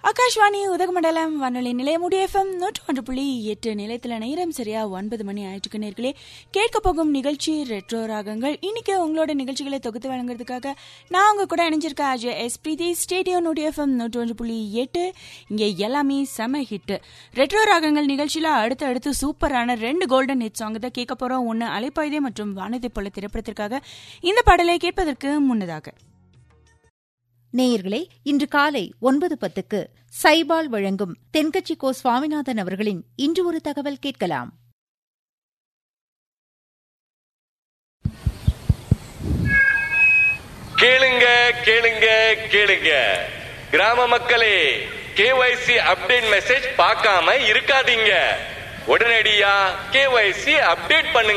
ஆகாஷ்வாணி உதகமண்டலம் வானொலி நிலையம் எஃப்எம் நூற்று ஒன்று புள்ளி எட்டு நிலையத்தில் நேரம் சரியா ஒன்பது மணி ஆயிட்டுக்கு நேர்களே கேட்க போகும் நிகழ்ச்சி ரெட்ரோ ராகங்கள் இன்னைக்கு உங்களோட நிகழ்ச்சிகளை தொகுத்து வழங்குறதுக்காக நான் உங்க கூட இணைஞ்சிருக்கேன் அஜய் எஸ் பிரீதி ஸ்டேடியோ நூற்றி எஃப்எம் நூற்று ஒன்று புள்ளி எட்டு இங்கே எல்லாமே செம ஹிட் ரெட்ரோ ராகங்கள் நிகழ்ச்சியில அடுத்து அடுத்து சூப்பரான ரெண்டு கோல்டன் ஹிட் சாங் தான் கேட்க போறோம் ஒன்னு அலைப்பாய்தே மற்றும் வானத்தை போல திரைப்படத்திற்காக இந்த பாடலை கேட்பதற்கு முன்னதாக நேயர்களே இன்று காலை ஒன்பது பத்துக்கு சைபால் வழங்கும் தென்கட்சி கோ சுவாமிநாதன் அவர்களின் இன்று ஒரு தகவல் கேட்கலாம் கேளுங்க கேளுங்க கேளுங்க கிராம மக்களே கேஒய்சி அப்டேட் மெசேஜ் பார்க்காம இருக்காதீங்க உடனடியா கேஒய்சி அப்டேட் பண்ணுங்க